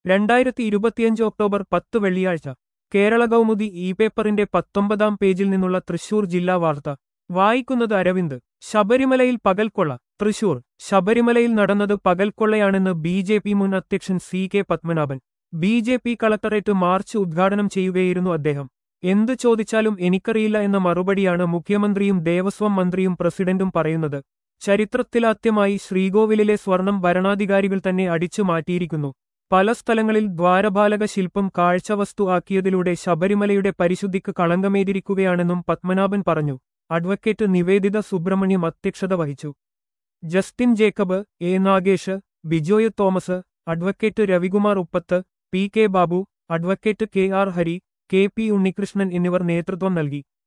രണ്ടായിരത്തി ഇരുപത്തിയഞ്ച് ഒക്ടോബർ പത്ത് വെള്ളിയാഴ്ച കേരള കൗമുദി ഇ പേപ്പറിന്റെ പത്തൊമ്പതാം പേജിൽ നിന്നുള്ള തൃശൂർ ജില്ലാ വാർത്ത വായിക്കുന്നത് അരവിന്ദ് ശബരിമലയിൽ പകൽക്കൊള്ള തൃശൂർ ശബരിമലയിൽ നടന്നത് പകൽക്കൊള്ളയാണെന്ന് ബി ജെ പി മുൻ അധ്യക്ഷൻ C K Padmanabhan B J P collectorate march ഉദ്ഘാടനം ചെയ്യുകയായിരുന്നു അദ്ദേഹം എന്തു ചോദിച്ചാലും എനിക്കറിയില്ല എന്ന മറുപടിയാണ് മുഖ്യമന്ത്രിയും ദേവസ്വം മന്ത്രിയും പ്രസിഡന്റും പറയുന്നത് ചരിത്രത്തിലാദ്യമായി ശ്രീകോവിലിലെ സ്വർണം ഭരണാധികാരികൾ തന്നെ അടിച്ചു മാറ്റിയിരിക്കുന്നു പല സ്ഥലങ്ങളിൽ ദ്വാരപാലക ശില്പം കാഴ്ചവസ്തു ആക്കിയതിലൂടെ ശബരിമലയുടെ പരിശുദ്ധിക്ക് കളങ്കമേതിരിക്കുകയാണെന്നും പത്മനാഭൻ പറഞ്ഞു അഡ്വക്കേറ്റ് നിവേദിത സുബ്രഹ്മണ്യം അധ്യക്ഷത വഹിച്ചു Justin Jacob A Nagesh Bijoy Thomas advocate Ravikumar Uppath P K Babu advocate K R Hari K P Unnikrishnan എന്നിവർ നേതൃത്വം നൽകി